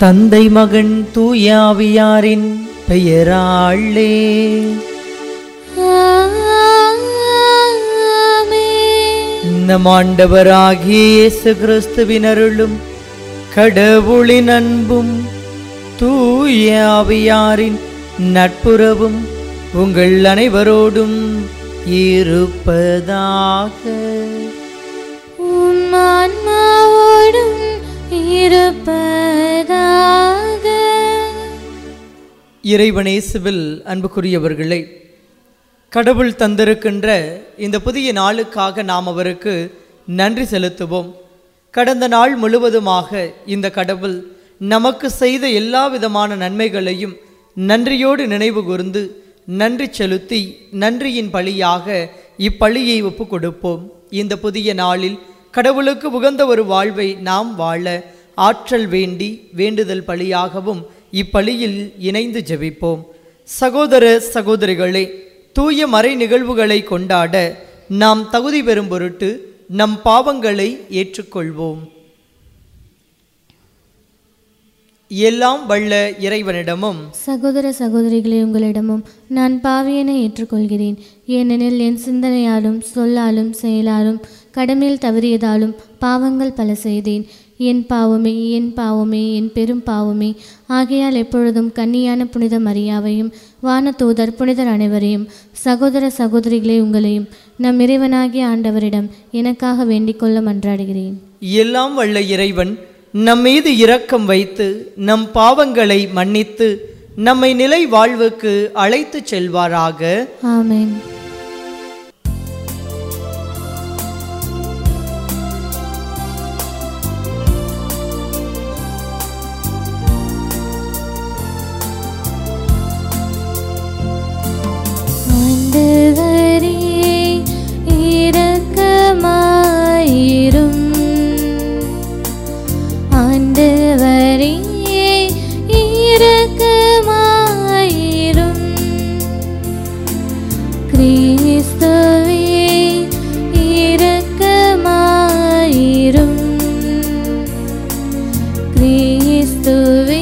தந்தை மகன் தூயாவியாரின் பெயராளே ஆமென். நம் ஆண்டவராகிய இயேசு கிறிஸ்துவின் அருளும் கடவுளின் அன்பும் தூயாவியாரின் நட்புறவும் உங்கள் அனைவரோடும் இருப்பதாக உம் ஆன்மாவோடும் இருப்பதாக இறைவனேசுவில் அன்புக்குரியவர்களே கடவுள் தந்திருக்கின்ற இந்த புதிய நாளுக்காக நாம் அவருக்கு நன்றி செலுத்துவோம் கடந்த நாள் முழுவதுமாக இந்த கடவுள் நமக்கு செய்த எல்லா விதமான நன்மைகளையும் நன்றியோடு நினைவு கூர்ந்து நன்றி செலுத்தி நன்றியின் பழியாக இப்பழியை ஒப்பு கொடுப்போம் இந்த புதிய நாளில் கடவுளுக்கு உகந்த ஒரு வாழ்வை நாம் வாழ ஆற்றல் வேண்டி வேண்டுதல் பழியாகவும் இப்பழியில் இணைந்து ஜெபிப்போம் சகோதர சகோதரிகளே தூய மறை நிகழ்வுகளை கொண்டாட நாம் தகுதி பெறும் பொருட்டு நம் பாவங்களை ஏற்றுக்கொள்வோம் எல்லாம் வல்ல இறைவனிடமும் சகோதர சகோதரிகளே உங்களிடமும் நான் பாவியனை ஏற்றுக்கொள்கிறேன் ஏனெனில் என் சிந்தனையாலும் சொல்லாலும் செயலாலும் கடமையில் தவறியதாலும் பாவங்கள் பல செய்தேன் என் பாவமே என் பாவமே என் பெரும் பாவமே ஆகையால் எப்பொழுதும் கன்னியான புனித மரியாவையும் வானதூதர் புனிதர் அனைவரையும் சகோதர சகோதரிகளே உங்களையும் நம் இறைவனாகிய ஆண்டவரிடம் எனக்காக வேண்டிக் கொள்ள மன்றாடுகிறேன் எல்லாம் வல்ல இறைவன் நம் மீது இரக்கம் வைத்து நம் பாவங்களை மன்னித்து நம்மை நிலை வாழ்வுக்கு அழைத்துச் செல்வாராக ஆமென் ஆண்டவரே இரக்கமாயிரும் ஆண்டவரே இரக்கமாயிரும் கிறிஸ்துவே இரக்கமாயிரும் கிறிஸ்துவே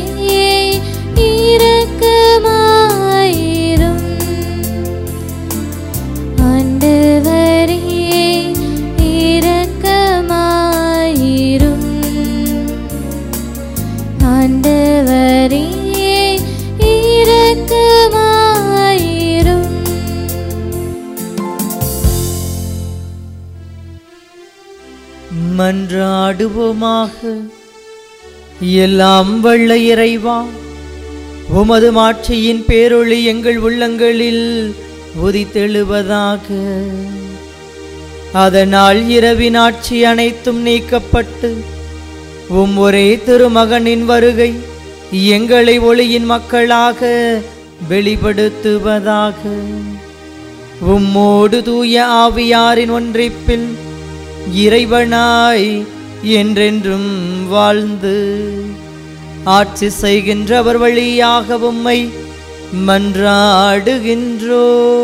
இரக்கமாயிரும் ஆண்டவரே இரக்கமாயிரும் ஆண்டவரே இரக்கமாயிரும் மன்றாடுவோமாக எல்லாம் வல்ல இறைவா உமது மாட்சியின் பேரொளி எங்கள் உள்ளங்களில் உதித்தெழுவதாக அதனால் இரவின் ஆட்சி அனைத்தும் நீக்கப்பட்டு உம் ஒரே திருமகனின் வருகை எங்களை ஒளியின் மக்களாக வெளிப்படுத்துவதாக உம்மோடு தூய ஆவியாரின் ஒன்றிப்பில் இறைவனாய் என்றென்றும் வாழ்ந்து ஆட்சி செய்கின்றவர் வழியாக உம்மை மன்றாடுகின்றோ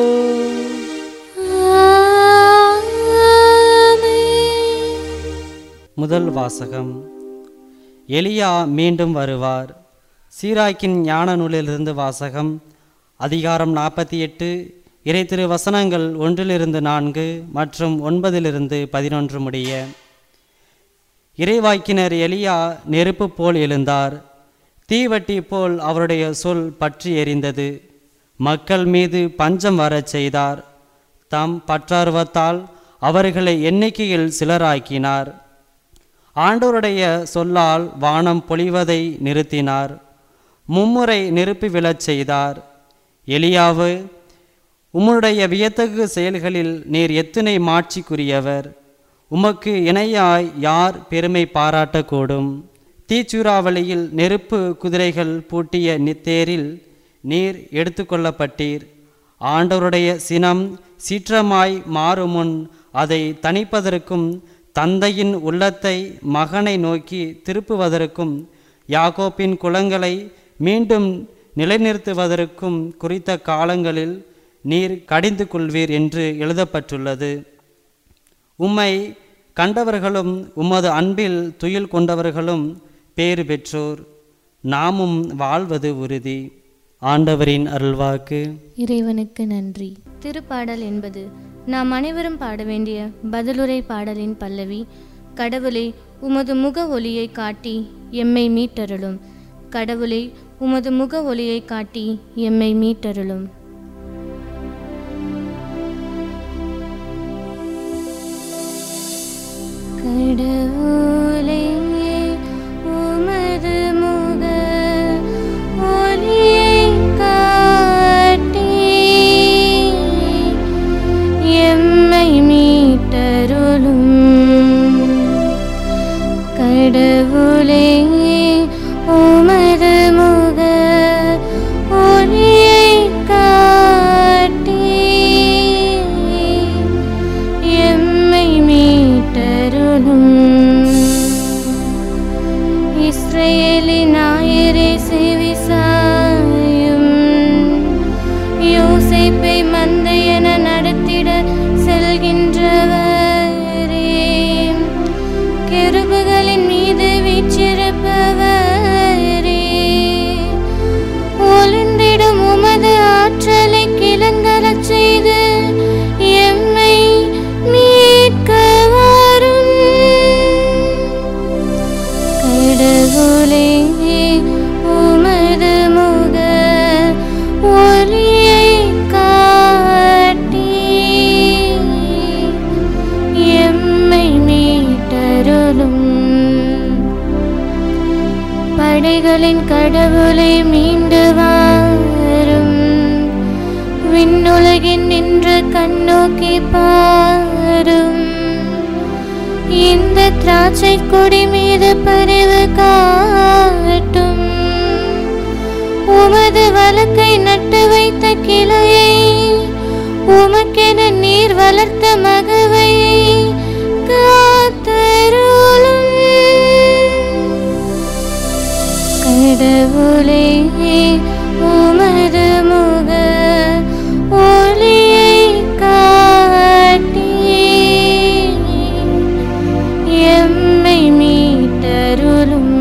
முதல் வாசகம் எலியா மீண்டும் வருவார் சீராக்கின் ஞான நூலிலிருந்து வாசகம் அதிகாரம் நாற்பத்தி எட்டு இறை திரு வசனங்கள் ஒன்றிலிருந்து நான்கு மற்றும் ஒன்பதிலிருந்து பதினொன்று முடிய இறைவாக்கினர் எலியா நெருப்பு போல் எழுந்தார் தீவட்டி போல் அவருடைய சொல் பற்றி எரிந்தது மக்கள் மீது பஞ்சம் வரச் செய்தார் தம் பற்றார்வத்தால் அவர்களை எண்ணிக்கையில் சிலராக்கினார் ஆண்டவருடைய சொல்லால் வானம் பொழிவதை நிறுத்தினார் மும்முறை நெருப்பு விழச் செய்தார் எலியாவு உம்முடைய வியத்தகு செயல்களில் நீர் எத்தனை மாட்சிக்குரியவர் உமக்கு இணையாய் யார் பெருமை பாராட்டக்கூடும் தீச்சூறாவளியில் நெருப்பு குதிரைகள் பூட்டிய நி- தேரில் நீர் எடுத்துக்கொள்ளப்பட்டீர் ஆண்டவருடைய சினம் சீற்றமாய் மாறுமுன் அதை தணிப்பதற்கும் தந்தையின் உள்ளத்தை மகனை நோக்கி திருப்புவதற்கும் யாக்கோப்பின் குலங்களை மீண்டும் நிலைநிறுத்துவதற்கும் குறித்த காலங்களில் நீர் கடிந்து கொள்வீர் என்று எழுதப்பட்டுள்ளது உம்மை கண்டவர்களும் உமது அன்பில் துயில் கொண்டவர்களும் பேறு பெற்றோர் நாமும் வாழ்வது உறுதி ஆண்டவரின் அருள்வாக்கு இறைவனுக்கு நன்றி திருப்பாடல் என்பது நாம் அனைவரும் பாட வேண்டிய பதிலுரை பாடலின் பல்லவி கடவுளே உமது முக ஒளியை காட்டி எம்மை மீட்டருளும் கடவுளே உமது முக ஒளியை காட்டி எம்மை மீட்டருளும் கடவுளே உமது முக ஒளியை காட்டி எம்மை மீட்டருளும் கடவுளே உமது முக ஒளியை காட்டி எம்மை மீட்டருளும் இஸ்ரேலின் ஞாயிறே செவிசாயும் யோசேப்பை மந்தை என நடத்திட செல்கின்றவரே கெருபுகளின் மீது வீச்சிருப்பவரே ஒளிந்திடும் உமது ஆற்றலை கிளங்கரச் செய்து எம்மை மீட்க வரும் கடவுளே உமது முக ஒளியை காட்டி எம்மை மீட்டருளும் படைகளின் கடவுளை மீண்டு வாரும் விண்ணுலகின் நின்று கண்ணோக்கி பாரும் இந்த திராட்சை கொடி மீது பரிவு காட்டும் உமது வழக்கை நட்டு வைத்த கிளையை உமக்கென நீர் வளர்த்த மகவையை காத்தருளும் கடவுளே உமது முக ஒளியை காட்டி எம்மை மீட்டருளும்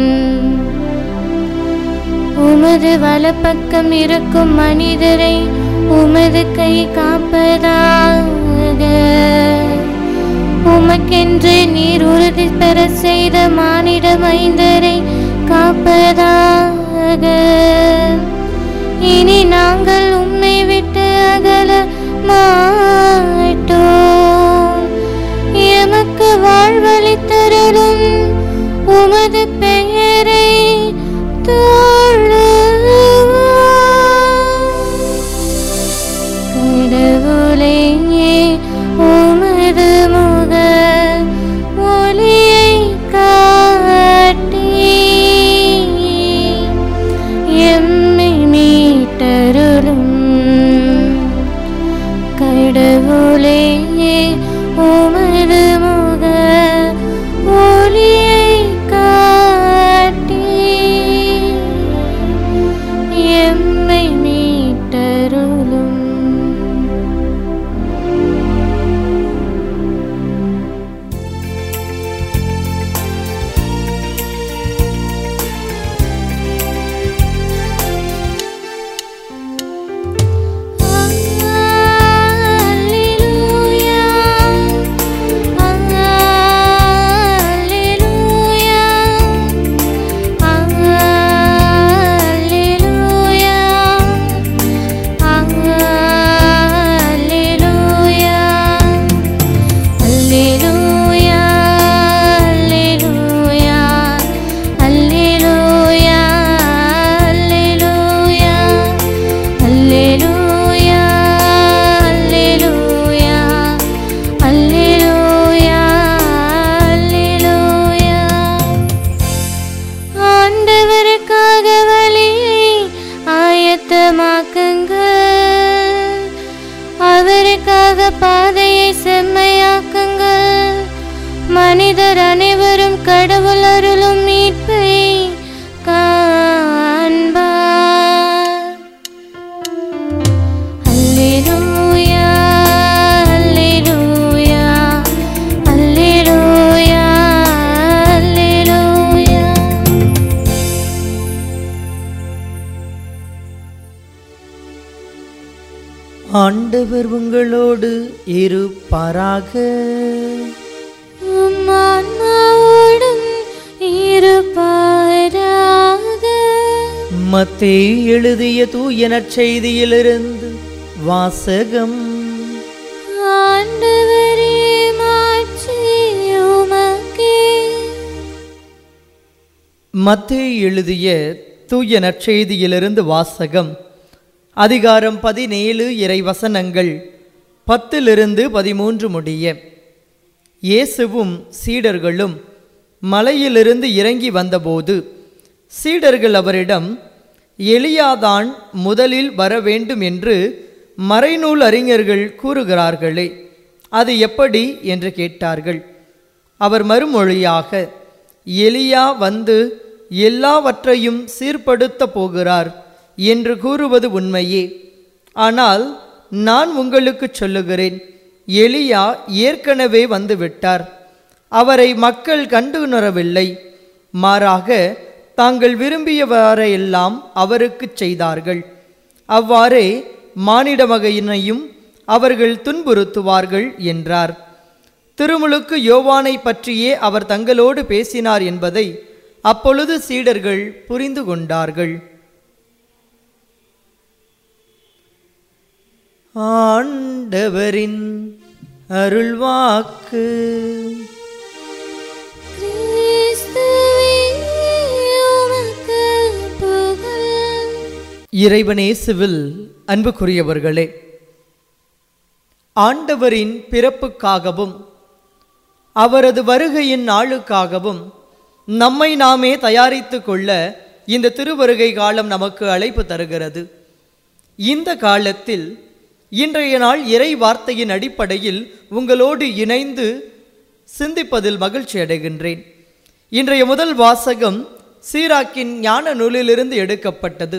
உமது வலப்பக்கம் இருக்கும் மனிதரை உமது கை காப்பதாக உமக்கென்று நீர் உறுதி பெற செய்த மானிட மைந்தரை காப்பதாக இனி நாங்கள் உம்மை விட்டு அகல மாட்டோம் எமக்கு வாழ்வளித்தருளும் உமது பெயரை தொழுவோம். கடவுளே உமது முக ஒளியை காட்டி ஆண்டவர் உங்களோடு இருப்பாராக உம் ஆன்மாவோடும் இருப்பாராக மத்தேயு எழுதிய தூய நற்செய்தியிலிருந்து வாசகம் ஆண்டவரே மாட்சி உமக்கே மத்தேயு எழுதிய தூய நற்செய்தியிலிருந்து வாசகம் அதிகாரம் பதினேழு இறைவசனங்கள் பத்திலிருந்து பதிமூன்று முடிய இயேசுவும் சீடர்களும் மலையிலிருந்து இறங்கி வந்தபோது சீடர்கள் அவரிடம் எலியாதான் முதலில் வர வேண்டும் என்று மறைநூல் அறிஞர்கள் கூறுகிறார்களே அது எப்படி என்று கேட்டார்கள் அவர் மறுமொழியாக எலியா வந்து எல்லாவற்றையும் சீர்படுத்த போகிறார் என்று கூறுவது உண்மையே ஆனால் நான் உங்களுக்கு சொல்லுகிறேன் எலியா ஏற்கனவே வந்து விட்டார் அவரை மக்கள் கண்டுணரவில்லை மாறாக தாங்கள் விரும்பியவரையெல்லாம் அவருக்கு செய்தார்கள் அவ்வாறே மானிட வகையினையும் அவர்கள் துன்புறுத்துவார்கள் என்றார் திருமுழுக்கு யோவானை பற்றியே அவர் தங்களோடு பேசினார் என்பதை அப்பொழுது சீடர்கள் புரிந்து கொண்டார்கள் ஆண்டவரின் அருள்வாக்கு கிறிஸ்துவே உமக்கு புகழ் இறைவனேசுவில் அன்புக்குரியவர்களே ஆண்டவரின் பிறப்புக்காகவும் அவரது வருகையின் நாளுக்காகவும் நம்மை நாமே தயாரித்து கொள்ள இந்த திருவருகை காலம் நமக்கு அழைப்பு தருகிறது இந்த காலத்தில் இன்றைய நாள் இறை வார்த்தையின் அடிப்படையில் உங்களோடு இணைந்து சிந்திப்பதில் மகிழ்ச்சி அடைகின்றேன் இன்றைய முதல் வாசகம் சீராக்கின் ஞான நூலிலிருந்து எடுக்கப்பட்டது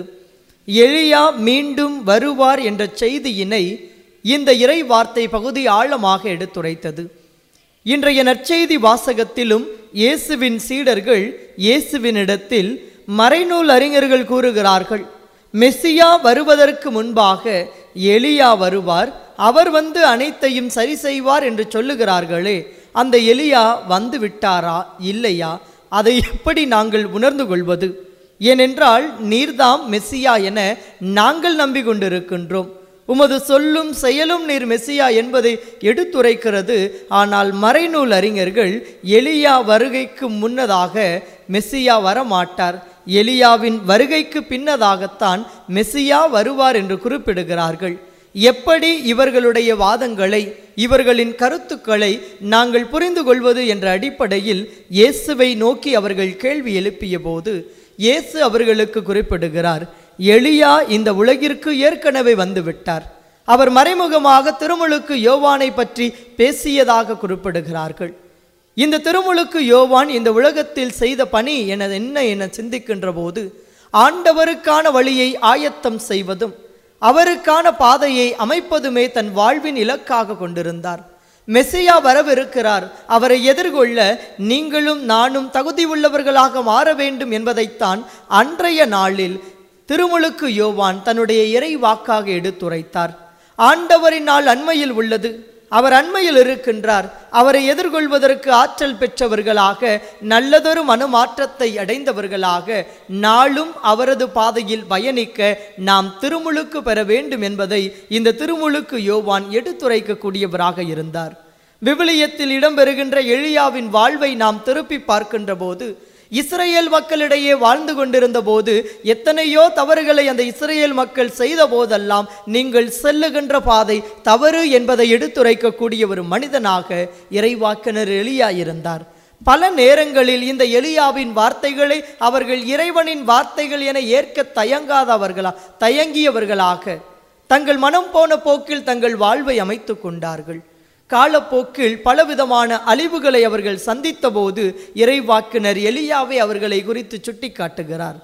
எளியா மீண்டும் வருவார் என்ற செய்தியினை இந்த இறை வார்த்தை பகுதி ஆழமாக எடுத்துரைத்தது இன்றைய நற்செய்தி வாசகத்திலும் இயேசுவின் சீடர்கள் இயேசுவினிடத்தில் மறைநூல் அறிஞர்கள் கூறுகிறார்கள் மெஸ்ஸியா வருவதற்கு முன்பாக எலியா வருவார் அவர் வந்து அனைத்தையும் சரி செய்வார் என்று சொல்லுகிறார்களே அந்த எலியா வந்து விட்டாரா இல்லையா அதை எப்படி நாங்கள் உணர்ந்து கொள்வது ஏனென்றால் நீர்தாம் மெஸ்ஸியா என நாங்கள் நம்பிக்கொண்டிருக்கின்றோம் உமது சொல்லும் செயலும் நீர் மெஸ்ஸியா என்பதை எடுத்துரைக்கிறது ஆனால் மறைநூல் அறிஞர்கள் எலியா வருகைக்கு முன்னதாக மெஸ்ஸியா வரமாட்டார் எலியாவின் வருகைக்கு பின்னதாகத்தான் மெஸ்ஸியா வருவார் என்று குறிப்பிடுகிறார்கள் எப்படி இவர்களுடைய வாதங்களை இவர்களின் கருத்துக்களை நாங்கள் புரிந்து கொள்வது என்ற அடிப்படையில் இயேசுவை நோக்கி அவர்கள் கேள்வி எழுப்பிய போது இயேசு அவர்களுக்கு குறிப்பிடுகிறார் எளியா இந்த உலகிற்கு ஏற்கனவே வந்துவிட்டார் அவர் மறைமுகமாக திருமுழுக்கு யோவானை பற்றி பேசியதாக குறிப்பிடுகிறார்கள் இந்த திருமுழுக்கு யோவான் இந்த உலகத்தில் செய்த பணி என என்ன என சிந்திக்கின்ற போது ஆண்டவருக்கான வழியை ஆயத்தம் செய்வதும் அவருக்கான பாதையை அமைப்பதுமே தன் வாழ்வின் இலக்காக கொண்டிருந்தார் மெஸ்ஸியா வரவிருக்கிறார் அவரை எதிர்கொள்ள நீங்களும் நானும் தகுதி உள்ளவர்களாக மாற வேண்டும் என்பதைத்தான் அன்றைய நாளில் திருமுழுக்கு யோவான் தன்னுடைய இறை வாக்காக எடுத்துரைத்தார் ஆண்டவரின் நாள் அண்மையில் உள்ளது அவர் அண்மையில் இருக்கின்றார் அவரை எதிர்கொள்வதற்கு ஆற்றல் பெற்றவர்களாக நல்லதொரு மனமாற்றத்தை அடைந்தவர்களாக நாளும் அவரது பாதையில் பயணிக்க நாம் திருமுழுக்கு பெற வேண்டும் என்பதை இந்த திருமுழுக்கு யோவான் எடுத்துரைக்கக்கூடியவராக இருந்தார் விவிலியத்தில் இடம்பெறுகின்ற எளியாவின் வாழ்வை நாம் திருப்பி பார்க்கின்ற போது இஸ்ரேல் மக்களிடையே வாழ்ந்து கொண்டிருந்த போது எத்தனையோ தவறுகளை அந்த இஸ்ரேல் மக்கள் செய்த போதெல்லாம் நீங்கள் செல்லுகின்ற பாதை தவறு என்பதை எடுத்துரைக்கக்கூடிய ஒரு மனிதனாக இறைவாக்கினர் எளியா இருந்தார் பல நேரங்களில் இந்த எலியாவின் வார்த்தைகளை அவர்கள் இறைவனின் வார்த்தைகள் என ஏற்க தயங்காதவர்களா தயங்கியவர்களாக தங்கள் மனம் போன போக்கில் தங்கள் வாழ்வை அமைத்து கொண்டார்கள் காலப்போக்கில் பலவிதமான அழிவுகளை அவர்கள் சந்தித்தபோது இறைவாக்கினர் எலியாவை அவர்களை குறித்து சுட்டிக்காட்டுகிறார்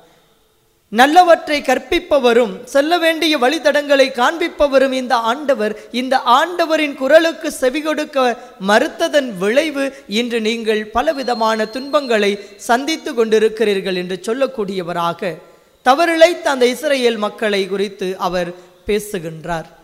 நல்லவற்றை கற்பிப்பவரும் செல்ல வேண்டிய வழித்தடங்களை காண்பிப்பவரும் இந்த ஆண்டவர் இந்த ஆண்டவரின் குரலுக்கு செவி கொடுக்க மறுத்ததன் விளைவு இன்று நீங்கள் பலவிதமான துன்பங்களை சந்தித்து கொண்டிருக்கிறீர்கள் என்று சொல்லக்கூடியவராக தவறிழைத்த அந்த இஸ்ரேல் மக்களை குறித்து அவர் பேசுகின்றார்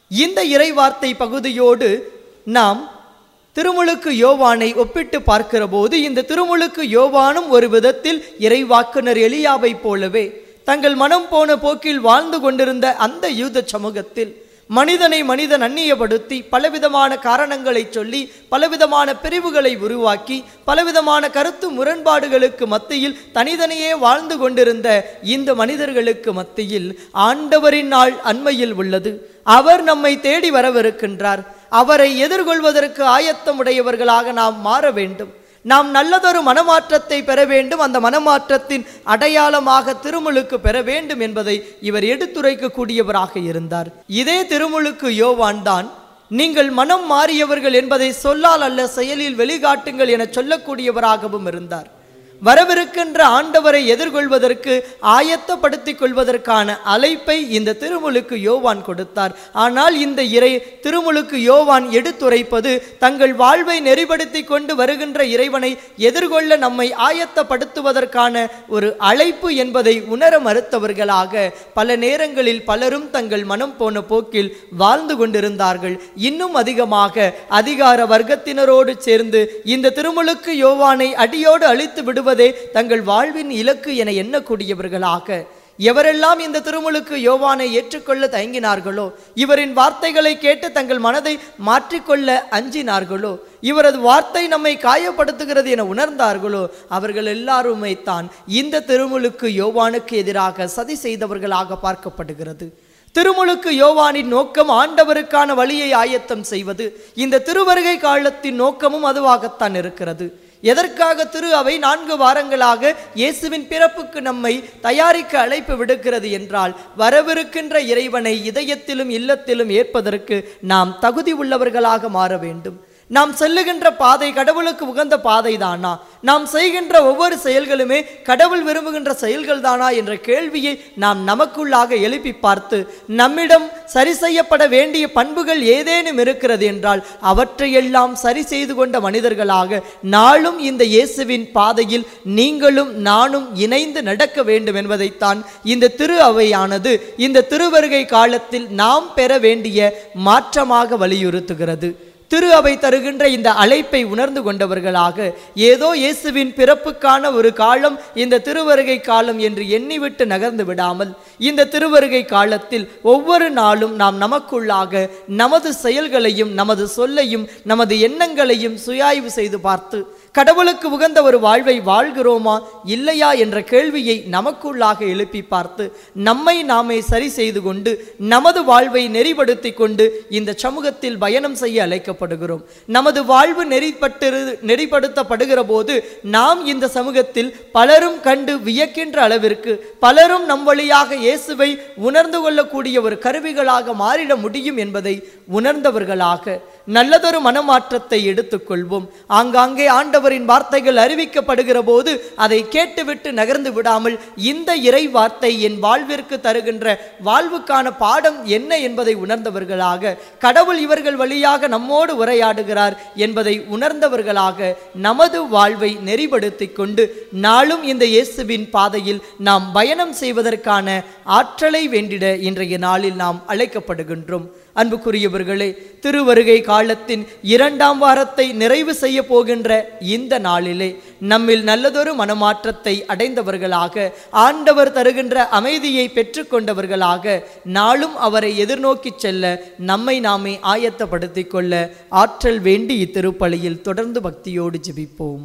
இந்த இறைவார்த்தை பகுதியோடு நாம் திருமுழுக்கு யோவானை ஒப்பிட்டு பார்க்கிற போது இந்த திருமுழுக்கு யோவானும் ஒரு விதத்தில் இறைவாக்குனர் எலியாவை போலவே தங்கள் மனம் போன போக்கில் வாழ்ந்து கொண்டிருந்த அந்த யூத சமூகத்தில் மனிதனை மனிதன் அந்நியப்படுத்தி பலவிதமான காரணங்களை சொல்லி பலவிதமான பிரிவுகளை உருவாக்கி பலவிதமான கருத்து முரண்பாடுகளுக்கு மத்தியில் தனிதனியே வாழ்ந்து கொண்டிருந்த இந்த மனிதர்களுக்கு மத்தியில் ஆண்டவரின் நாள் அண்மையில் உள்ளது அவர் நம்மை தேடி வரவிருக்கின்றார் அவரை எதிர்கொள்வதற்கு ஆயத்தமுடையவர்களாக நாம் மாற வேண்டும் நாம் நல்லதொரு மனமாற்றத்தை பெற வேண்டும் அந்த மனமாற்றத்தின் அடையாளமாக திருமுழுக்கு பெற வேண்டும் என்பதை இவர் எடுத்துரைக்கக்கூடியவராக இருந்தார் இதே திருமுழுக்கு யோவான் தான் நீங்கள் மனம் மாறியவர்கள் என்பதை சொல்லால் அல்ல செயலில் வெளிகாட்டுங்கள் என சொல்லக்கூடியவராகவும் இருந்தார் வரவிருக்கின்ற ஆண்டவரை எதிர்கொள்வதற்கு ஆயத்தப்படுத்திக் கொள்வதற்கான அழைப்பை இந்த திருமுழுக்கு யோவான் கொடுத்தார் ஆனால் இந்த இறை திருமுழுக்கு யோவான் எடுத்துரைப்பது தங்கள் வாழ்வை நெறிப்படுத்தி கொண்டு வருகின்ற இறைவனை எதிர்கொள்ள நம்மை ஆயத்தப்படுத்துவதற்கான ஒரு அழைப்பு என்பதை உணர மறுத்தவர்களாக பல நேரங்களில் பலரும் தங்கள் மனம் போன போக்கில் வாழ்ந்து கொண்டிருந்தார்கள் இன்னும் அதிகமாக அதிகார வர்க்கத்தினரோடு சேர்ந்து இந்த திருமுழுக்கு யோவானை அடியோடு அழித்து விடுவதே தங்கள் வாழ்வின் இலக்கு என எண்ணக்கூடியவர்களாக எவரெல்லாம் இந்த திருமுழுக்கு யோவானை ஏற்றுக்கொள்ள தயங்கினார்களோ இவரின் வார்த்தைகளை கேட்டு தங்கள் மனதை மாற்றிக்கொள்ள அஞ்சினார்களோ இவரது வார்த்தை நம்மை காயப்படுத்துகிறது என உணர்ந்தார்களோ அவர்கள் எல்லாருமே தான் இந்த திருமுழுக்கு யோவானுக்கு எதிராக சதி செய்தவர்களாக பார்க்கப்படுகிறது திருமுழுக்கு யோவானின் நோக்கம் ஆண்டவருக்கான வழியை ஆயத்தம் செய்வது இந்த திருவருகை காலத்தின் நோக்கமும் அதுவாகத்தான் இருக்கிறது எதற்காக திரு அவை நான்கு வாரங்களாக இயேசுவின் பிறப்புக்கு நம்மை தயாரிக்க அழைப்பு விடுக்கிறது என்றால் வரவிருக்கின்ற இறைவனை இதயத்திலும் இல்லத்திலும் ஏற்பதற்கு நாம் தகுதி உள்ளவர்களாக மாற வேண்டும் நாம் செல்லுகின்ற பாதை கடவுளுக்கு உகந்த பாதை தானா நாம் செய்கின்ற ஒவ்வொரு செயல்களுமே கடவுள் விரும்புகின்ற செயல்கள் தானா என்ற கேள்வியை நாம் நமக்குள்ளாக எழுப்பி பார்த்து நம்மிடம் சரி செய்யப்பட வேண்டிய பண்புகள் ஏதேனும் இருக்கிறது என்றால் அவற்றையெல்லாம் சரி செய்து கொண்ட மனிதர்களாக நாளும் இந்த இயேசுவின் பாதையில் நீங்களும் நானும் இணைந்து நடக்க வேண்டும் என்பதைத்தான் இந்த திரு அவையானது இந்த திருவருகை காலத்தில் நாம் பெற வேண்டிய மாற்றமாக வலியுறுத்துகிறது திரு அவை தருகின்ற இந்த அழைப்பை உணர்ந்து கொண்டவர்களாக ஏதோ இயேசுவின் பிறப்புக்கான ஒரு காலம் இந்த திருவருகை காலம் என்று எண்ணிவிட்டு நகர்ந்து விடாமல் இந்த திருவருகை காலத்தில் ஒவ்வொரு நாளும் நாம் நமக்குள்ளாக நமது செயல்களையும் நமது சொல்லையும் நமது எண்ணங்களையும் சுயாய்வு செய்து பார்த்து கடவுளுக்கு உகந்த ஒரு வாழ்வை வாழ்கிறோமா இல்லையா என்ற கேள்வியை நமக்குள்ளாக எழுப்பி பார்த்து நம்மை நாமே சரி செய்து கொண்டு நமது வாழ்வை நெறிப்படுத்தி கொண்டு இந்த சமூகத்தில் பயணம் செய்ய அழைக்கப்படுகிறோம் நமது வாழ்வு நெறிப்பட்டு நெறிப்படுத்தப்படுகிற போது நாம் இந்த சமூகத்தில் பலரும் கண்டு வியக்கின்ற அளவிற்கு பலரும் நம் வழியாக இயேசுவை உணர்ந்து கொள்ளக்கூடிய ஒரு கருவிகளாக மாறிட முடியும் என்பதை உணர்ந்தவர்களாக நல்லதொரு மனமாற்றத்தை எடுத்துக்கொள்வோம் ஆங்காங்கே ஆண்டவரின் வார்த்தைகள் அறிவிக்கப்படுகிற போது அதை கேட்டுவிட்டு நகர்ந்து விடாமல் இந்த இறை வார்த்தை என் வாழ்விற்கு தருகின்ற வாழ்வுக்கான பாடம் என்ன என்பதை உணர்ந்தவர்களாக கடவுள் இவர்கள் வழியாக நம்மோடு உரையாடுகிறார் என்பதை உணர்ந்தவர்களாக நமது வாழ்வை நெறிப்படுத்திக் கொண்டு நாளும் இந்த இயேசுவின் பாதையில் நாம் பயணம் செய்வதற்கான ஆற்றலை வேண்டிட இன்றைய நாளில் நாம் அழைக்கப்படுகின்றோம் அன்புக்குரியவர்களே திருவருகை காலத்தின் இரண்டாம் வாரத்தை நிறைவு செய்ய போகின்ற இந்த நாளிலே நம்மில் நல்லதொரு மனமாற்றத்தை அடைந்தவர்களாக ஆண்டவர் தருகின்ற அமைதியை பெற்றுக்கொண்டவர்களாக நாளும் அவரை எதிர்நோக்கி செல்ல நம்மை நாமே ஆயத்தப்படுத்திக் கொள்ள ஆற்றல் வேண்டி இத்திருப்பலியில் தொடர்ந்து பக்தியோடு ஜெபிப்போம்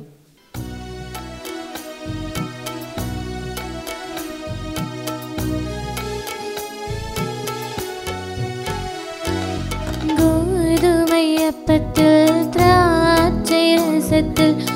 கோதுமை அப்பத்தில் திராட்சை ரசத்தில்